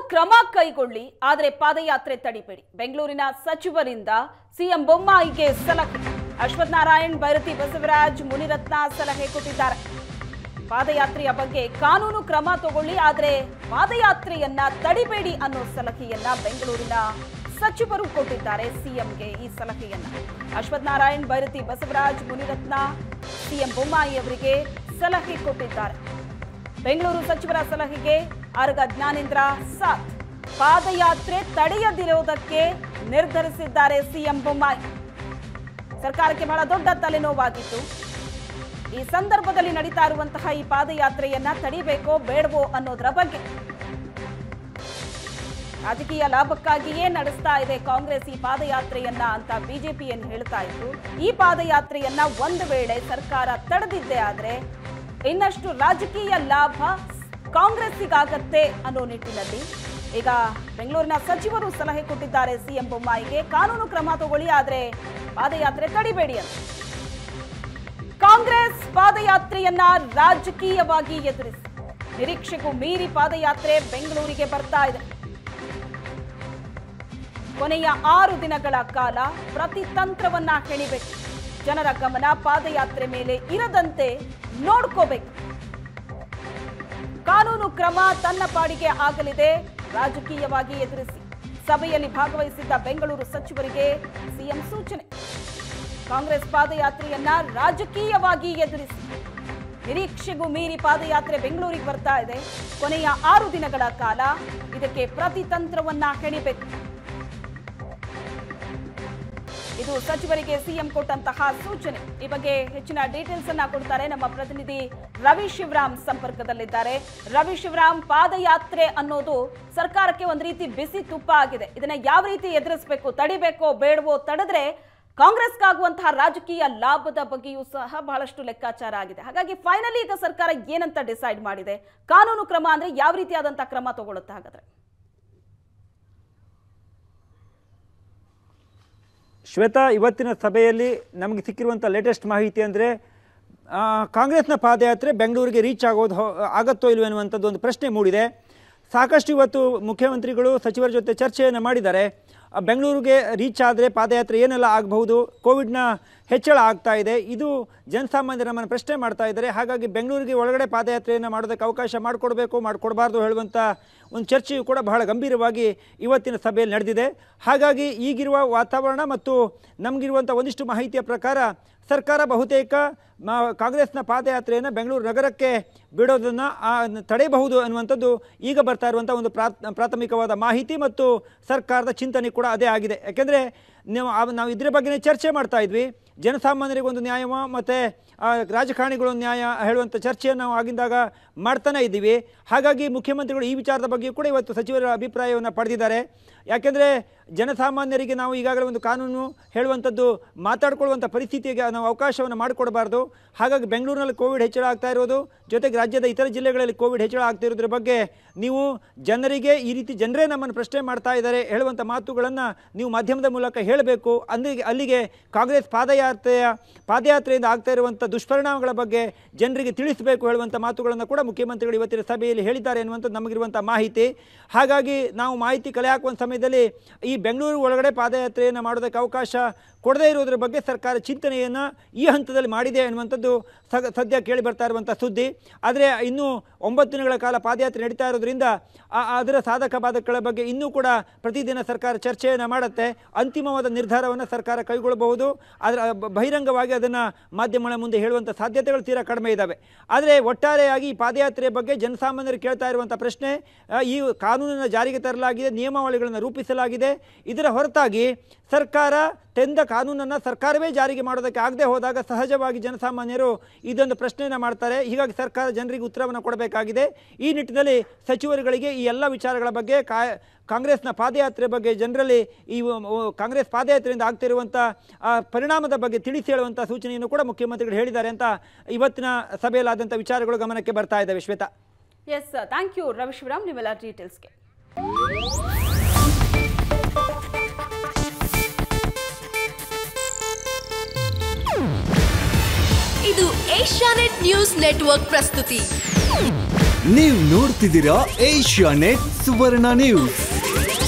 ಕ್ರಮ ಕೈಗೊಳ್ಳಿ ಆದರೆ ಪಾದಯಾತ್ರೆ ತಡಿಬೇಡಿ ಬೆಂಗಳೂರಿನ ಸಚಿವರಿಂದ ಸಿಎಂ ಬೊಮ್ಮಾಯಿಗೆ ಸಲಹೆ ಅಶ್ವಥ್ ನಾರಾಯಣ್ ಭೈರತಿ ಬಸವರಾಜ್ ಮುನಿರತ್ನ ಸಲಹೆ ಕೊಟ್ಟಿದ್ದಾರೆ ಪಾದಯಾತ್ರೆಯ ಬಗ್ಗೆ ಕಾನೂನು ಕ್ರಮ ತಗೊಳ್ಳಿ ಆದರೆ ಪಾದಯಾತ್ರೆಯನ್ನ ತಡಿಬೇಡಿ ಅನ್ನೋ ಸಲಹೆಯನ್ನ ಬೆಂಗಳೂರಿನ ಸಚಿವರು ಕೊಟ್ಟಿದ್ದಾರೆ ಸಿಎಂಗೆ ಈ ಸಲಹೆಯನ್ನ ಅಶ್ವಥ್ ನಾರಾಯಣ್ ಭೈರತಿ ಬಸವರಾಜ್ ಮುನಿರತ್ನ ಸಿಎಂ ಬೊಮ್ಮಾಯಿ ಅವರಿಗೆ ಸಲಹೆ ಕೊಟ್ಟಿದ್ದಾರೆ ಬೆಂಗಳೂರು ಸಚಿವರ ಸಲಹೆಗೆ ಆರಗ ಜ್ಞಾನೇಂದ್ರ ಸಾಥ್ ಪಾದಯಾತ್ರೆ ತಡೆಯದಿರುವುದಕ್ಕೆ ನಿರ್ಧರಿಸಿದ್ದಾರೆ ಸಿಎಂ ಬೊಮ್ಮಾಯಿ ಸರ್ಕಾರಕ್ಕೆ ಬಹಳ ದೊಡ್ಡ ತಲೆನೋವಾಗಿತ್ತು ಈ ಸಂದರ್ಭದಲ್ಲಿ ನಡೀತಾ ಇರುವಂತಹ ಈ ಪಾದಯಾತ್ರೆಯನ್ನ ತಡಿಬೇಕೋ ಬೇಡವೋ ಅನ್ನೋದರ ಬಗ್ಗೆ ರಾಜಕೀಯ ಲಾಭಕ್ಕಾಗಿಯೇ ನಡೆಸ್ತಾ ಇದೆ ಕಾಂಗ್ರೆಸ್ ಈ ಪಾದಯಾತ್ರೆಯನ್ನ ಅಂತ ಬಿಜೆಪಿ ಏನ್ ಹೇಳ್ತಾ ಇತ್ತು ಈ ಪಾದಯಾತ್ರೆಯನ್ನ ಒಂದು ವೇಳೆ ಸರ್ಕಾರ ತಡೆದಿದ್ದೇ ಆದ್ರೆ ಇನ್ನಷ್ಟು ರಾಜಕೀಯ ಲಾಭ ಕಾಂಗ್ರೆಸ್ಸಿಗಾಗತ್ತೆ ಅನ್ನೋ ನಿಟ್ಟಿನಲ್ಲಿ ಈಗ ಬೆಂಗಳೂರಿನ ಸಚಿವರು ಸಲಹೆ ಕೊಟ್ಟಿದ್ದಾರೆ ಸಿಎಂ ಬೊಮ್ಮಾಯಿಗೆ ಕಾನೂನು ಕ್ರಮ ತಗೊಳ್ಳಿ ಆದ್ರೆ ಪಾದಯಾತ್ರೆ ತಡಿಬೇಡಿ ಅಂತ ಕಾಂಗ್ರೆಸ್ ಪಾದಯಾತ್ರೆಯನ್ನ ರಾಜಕೀಯವಾಗಿ ಎದುರಿಸಿ ನಿರೀಕ್ಷೆಗೂ ಮೀರಿ ಪಾದಯಾತ್ರೆ ಬೆಂಗಳೂರಿಗೆ ಬರ್ತಾ ಇದೆ ಕೊನೆಯ ಆರು ದಿನಗಳ ಕಾಲ ಪ್ರತಿ ತಂತ್ರವನ್ನ ಹೆಣಿಬೇಕು ಜನರ ಗಮನ ಪಾದಯಾತ್ರೆ ಮೇಲೆ ಇರದಂತೆ ನೋಡ್ಕೋಬೇಕು ಕಾನೂನು ಕ್ರಮ ತನ್ನ ಪಾಡಿಗೆ ಆಗಲಿದೆ ರಾಜಕೀಯವಾಗಿ ಎದುರಿಸಿ ಸಭೆಯಲ್ಲಿ ಭಾಗವಹಿಸಿದ್ದ ಬೆಂಗಳೂರು ಸಚಿವರಿಗೆ ಸಿಎಂ ಸೂಚನೆ ಕಾಂಗ್ರೆಸ್ ಪಾದಯಾತ್ರೆಯನ್ನ ರಾಜಕೀಯವಾಗಿ ಎದುರಿಸಿ ನಿರೀಕ್ಷೆಗೂ ಮೀರಿ ಪಾದಯಾತ್ರೆ ಬೆಂಗಳೂರಿಗೆ ಬರ್ತಾ ಇದೆ ಕೊನೆಯ ಆರು ದಿನಗಳ ಕಾಲ ಇದಕ್ಕೆ ಪ್ರತಿತಂತ್ರವನ್ನ ಹೆಣಿಬೇಕು ಇದು ಸಚಿವರಿಗೆ ಸಿಎಂ ಕೊಟ್ಟಂತಹ ಸೂಚನೆ ಈ ಬಗ್ಗೆ ಹೆಚ್ಚಿನ ಡೀಟೇಲ್ಸ್ ಅನ್ನ ಕೊಡ್ತಾರೆ ನಮ್ಮ ಪ್ರತಿನಿಧಿ ರವಿ ಶಿವರಾಮ್ ಸಂಪರ್ಕದಲ್ಲಿದ್ದಾರೆ ರವಿ ಶಿವರಾಮ್ ಪಾದಯಾತ್ರೆ ಅನ್ನೋದು ಸರ್ಕಾರಕ್ಕೆ ಒಂದು ರೀತಿ ಬಿಸಿ ತುಪ್ಪ ಆಗಿದೆ ಇದನ್ನ ಯಾವ ರೀತಿ ಎದುರಿಸಬೇಕು ತಡಿಬೇಕೋ ಬೇಡವೋ ತಡೆದ್ರೆ ಕಾಂಗ್ರೆಸ್ಗಾಗುವಂತಹ ರಾಜಕೀಯ ಲಾಭದ ಬಗ್ಗೆಯೂ ಸಹ ಬಹಳಷ್ಟು ಲೆಕ್ಕಾಚಾರ ಆಗಿದೆ ಹಾಗಾಗಿ ಫೈನಲಿ ಈಗ ಸರ್ಕಾರ ಏನಂತ ಡಿಸೈಡ್ ಮಾಡಿದೆ ಕಾನೂನು ಕ್ರಮ ಅಂದ್ರೆ ಯಾವ ರೀತಿಯಾದಂತಹ ಕ್ರಮ ತಗೊಳುತ್ತೆ ಹಾಗಾದ್ರೆ ಶ್ವೇತಾ ಇವತ್ತಿನ ಸಭೆಯಲ್ಲಿ ನಮಗೆ ಸಿಕ್ಕಿರುವಂಥ ಲೇಟೆಸ್ಟ್ ಮಾಹಿತಿ ಅಂದರೆ ಕಾಂಗ್ರೆಸ್ನ ಪಾದಯಾತ್ರೆ ಬೆಂಗಳೂರಿಗೆ ರೀಚ್ ಆಗೋದು ಹೊ- ಆಗತ್ತೋ ಇಲ್ವೋ ಅನ್ನುವಂಥದ್ದು ಒಂದು ಪ್ರಶ್ನೆ ಮೂಡಿದೆ ಸಾಕಷ್ಟು ಇವತ್ತು ಮುಖ್ಯಮಂತ್ರಿಗಳು ಸಚಿವರ ಜೊತೆ ಚರ್ಚೆಯನ್ನು ಮಾಡಿದ್ದಾರೆ ಆ, ಬೆಂಗಳೂರಿಗೆ ರೀಚ್ ಆದರೆ ಪಾದಯಾತ್ರೆ ಏನೆಲ್ಲ ಆಗಬಹುದು ಕೋವಿಡ್ನ ಹೆಚ್ಚಳ ಆಗ್ತಾ ಇದೆ ಇದು ಜನಸಾಮಾನ್ಯರು ನಮ್ಮನ್ನು ಪ್ರಶ್ನೆ ಮಾಡ್ತಾ ಇದ್ದಾರೆ ಹಾಗಾಗಿ ಬೆಂಗಳೂರಿಗೆ ಒಳಗಡೆ ಪಾದಯಾತ್ರೆಯನ್ನು ಮಾಡೋದಕ್ಕೆ ಅವಕಾಶ ಮಾಡಿಕೊಡ್ಬೇಕು ಮಾಡಿಕೊಡ್ಬಾರ್ದು ಹೇಳುವಂಥ ಒಂದು ಚರ್ಚೆಯು ಕೂಡ ಬಹಳ ಗಂಭೀರವಾಗಿ ಇವತ್ತಿನ ಸಭೆಯಲ್ಲಿ ನಡೆದಿದೆ ಹಾಗಾಗಿ ಈಗಿರುವ ವಾತಾವರಣ ಮತ್ತು ನಮಗಿರುವಂಥ ಒಂದಿಷ್ಟು ಮಾಹಿತಿಯ ಪ್ರಕಾರ ಸರ್ಕಾರ ಬಹುತೇಕ ಮ- ಕಾಂಗ್ರೆಸ್ನ ಪಾದಯಾತ್ರೆಯನ್ನು ಬೆಂಗಳೂರು ನಗರಕ್ಕೆ ಬಿಡೋದನ್ನು ತಡೆಯಬಹುದು ಅನ್ನುವಂಥದ್ದು ಈಗ ಬರ್ತಾ ಇರುವಂಥ ಒಂದು ಪ್ರಾಥ್ ಪ್ರಾಥಮಿಕವಾದ ಮಾಹಿತಿ ಮತ್ತು ಸರ್ಕಾರದ ಚಿಂತನೆ ಕೂಡ ಅದೇ ಆಗಿದೆ ಯಾಕೆಂದರೆ ನೀವು ಆ- ನಾವು ಇದ್ರ ಬಗ್ಗೆನೇ ಚರ್ಚೆ ಮಾಡ್ತಾ ಇದ್ವಿ ಜನಸಾಮಾನ್ಯರಿಗೆ ಒಂದು ನ್ಯಾಯ ಮತ್ತು ರಾಜಕಾರಣಿಗಳು ನ್ಯಾಯ ಹೇಳುವಂಥ ಚರ್ಚೆಯನ್ನು ನಾವು ಆಗಿಂದಾಗ ಮಾಡ್ತಾನೆ ಇದ್ದೀವಿ ಹಾಗಾಗಿ ಮುಖ್ಯಮಂತ್ರಿಗಳು ಈ ವಿಚಾರದ ಬಗ್ಗೆ ಕೂಡ ಇವತ್ತು ಸಚಿವರ ಅಭಿಪ್ರಾಯವನ್ನು ಪಡೆದಿದ್ದಾರೆ ಯಾಕೆಂದರೆ ಜನಸಾಮಾನ್ಯರಿಗೆ ನಾವು ಈಗಾಗಲೇ ಒಂದು ಕಾನೂನು ಹೇಳುವಂಥದ್ದು ಮಾತಾಡ್ಕೊಳ್ಳುವಂಥ ಪರಿಸ್ಥಿತಿಗೆ ನಾವು ಅವಕಾಶವನ್ನು ಮಾಡಿಕೊಡಬಾರ್ದು ಹಾಗಾಗಿ ಬೆಂಗಳೂರಿನಲ್ಲಿ ಕೋವಿಡ್ ಹೆಚ್ಚಳ ಆಗ್ತಾ ಇರೋದು ಜೊತೆಗೆ ರಾಜ್ಯದ ಇತರ ಜಿಲ್ಲೆಗಳಲ್ಲಿ ಕೋವಿಡ್ ಹೆಚ್ಚಳ ಆಗ್ತಿರೋದ್ರ ಬಗ್ಗೆ ನೀವು ಜನರಿಗೆ ಈ ರೀತಿ ಜನರೇ ನಮ್ಮನ್ನು ಪ್ರಶ್ನೆ ಮಾಡ್ತಾ ಇದ್ದಾರೆ ಹೇಳುವಂಥ ಮಾತುಗಳನ್ನು ನೀವು ಮಾಧ್ಯಮದ ಮೂಲಕ ಹೇಳಬೇಕು ಅಲ್ಲಿಗೆ ಅಲ್ಲಿಗೆ ಕಾಂಗ್ರೆಸ್ ಪಾದಯಾತ್ರೆಯ ಪಾದಯಾತ್ರೆಯಿಂದ ಆಗ್ತಾ ಇರುವಂಥ ದುಷ್ಪರಿಣಾಮಗಳ ಬಗ್ಗೆ ಜನರಿಗೆ ತಿಳಿಸಬೇಕು ಹೇಳುವಂಥ ಮಾತುಗಳನ್ನು ಕೂಡ ಮುಖ್ಯಮಂತ್ರಿಗಳು ಇವತ್ತಿನ ಸಭೆಯಲ್ಲಿ ಹೇಳಿದ್ದಾರೆ ಎನ್ನುವಂಥದ್ದು ನಮಗಿರುವಂಥ ಮಾಹಿತಿ ಹಾಗಾಗಿ ನಾವು ಮಾಹಿತಿ ಕಲೆ ಹಾಕುವಂಥ ಸಮಯದಲ್ಲಿ ಈ ಬೆಂಗಳೂರು ಒಳಗಡೆ ಪಾದಯಾತ್ರೆಯನ್ನು ಮಾಡೋದಕ್ಕೆ ಅವಕಾಶ ಕೊಡದೇ ಇರೋದ್ರ ಬಗ್ಗೆ ಸರ್ಕಾರ ಚಿಂತನೆಯನ್ನು ಈ ಹಂತದಲ್ಲಿ ಮಾಡಿದೆ ಅನ್ನುವಂಥದ್ದು ಸಗ ಸದ್ಯ ಕೇಳಿ ಬರ್ತಾ ಇರುವಂಥ ಸುದ್ದಿ ಆದರೆ ಇನ್ನೂ ಒಂಬತ್ತು ದಿನಗಳ ಕಾಲ ಪಾದಯಾತ್ರೆ ನಡೀತಾ ಇರೋದ್ರಿಂದ ಆ- ಅದರ ಸಾಧಕ ಬಾಧಕಗಳ ಬಗ್ಗೆ ಇನ್ನೂ ಕೂಡ ಪ್ರತಿದಿನ ಸರ್ಕಾರ ಚರ್ಚೆಯನ್ನು ಮಾಡುತ್ತೆ ಅಂತಿಮವಾದ ನಿರ್ಧಾರವನ್ನು ಸರ್ಕಾರ ಕೈಗೊಳ್ಳಬಹುದು ಅದರ ಬ- ಬಹಿರಂಗವಾಗಿ ಅದನ್ನು ಮಾಧ್ಯಮಗಳ ಮುಂದೆ ಹೇಳುವಂಥ ಸಾಧ್ಯತೆಗಳು ತೀರಾ ಕಡಿಮೆ ಇದ್ದಾವೆ ಆದರೆ ಒಟ್ಟಾರೆಯಾಗಿ ಈ ಪಾದಯಾತ್ರೆಯ ಬಗ್ಗೆ ಜನಸಾಮಾನ್ಯರು ಕೇಳ್ತಾ ಇರುವಂಥ ಪ್ರಶ್ನೆ ಆ, ಈ ಕಾನೂನನ್ನು ಜಾರಿಗೆ ತರಲಾಗಿದೆ ನಿಯಮಾವಳಿಗಳನ್ನು ರೂಪಿಸಲಾಗಿದೆ ಇದರ ಹೊರತಾಗಿ ಸರ್ಕಾರ ತೆಂದ ಕಾನೂನನ್ನು ಸರ್ಕಾರವೇ ಜಾರಿಗೆ ಮಾಡೋದಕ್ಕೆ ಆಗದೆ ಹೋದಾಗ ಸಹಜವಾಗಿ ಜನಸಾಮಾನ್ಯರು ಇದೊಂದು ಪ್ರಶ್ನೆಯನ್ನು ಮಾಡ್ತಾರೆ ಹೀಗಾಗಿ ಸರ್ಕಾರ ಜನರಿಗೆ ಉತ್ತರವನ್ನು ಕೊಡಬೇಕಾಗಿದೆ ಈ ನಿಟ್ಟಿನಲ್ಲಿ ಸಚಿವರುಗಳಿಗೆ ಈ ಎಲ್ಲ ವಿಚಾರಗಳ ಬಗ್ಗೆ ಕಾ ಕಾಂಗ್ರೆಸ್ನ ಪಾದಯಾತ್ರೆ ಬಗ್ಗೆ ಜನರಲ್ಲಿ ಈ ವ- ವ- ಕಾಂಗ್ರೆಸ್ ಪಾದಯಾತ್ರೆಯಿಂದ ಆಗ್ತಿರುವಂಥ ಆ, ಪರಿಣಾಮದ ಬಗ್ಗೆ ತಿಳಿಸಿ ಹೇಳುವಂಥ ಸೂಚನೆಯನ್ನು ಕೂಡ ಮುಖ್ಯಮಂತ್ರಿಗಳು ಹೇಳಿದ್ದಾರೆ ಅಂತ ಇವತ್ತಿನ ಸಭೆಯಲ್ಲಾದಂಥ ವಿಚಾರಗಳು ಗಮನಕ್ಕೆ ಬರ್ತಾ ಇದ್ದಾವೆ Shwetha S thank you Ravi Shivaram ನಿಮ್ಮೆಲ್ಲ ಡೀಟೇಲ್ಸ್ಗೆ ಇದು ಏಷ್ಯಾನೆಟ್ ನ್ಯೂಸ್ ನೆಟ್ವರ್ಕ್ ಪ್ರಸ್ತುತಿ ನೀವು ನೋಡ್ತಿದ್ದೀರಾ ಏಷ್ಯಾ ನೆಟ್ ಸುವರ್ಣ ನ್ಯೂಸ್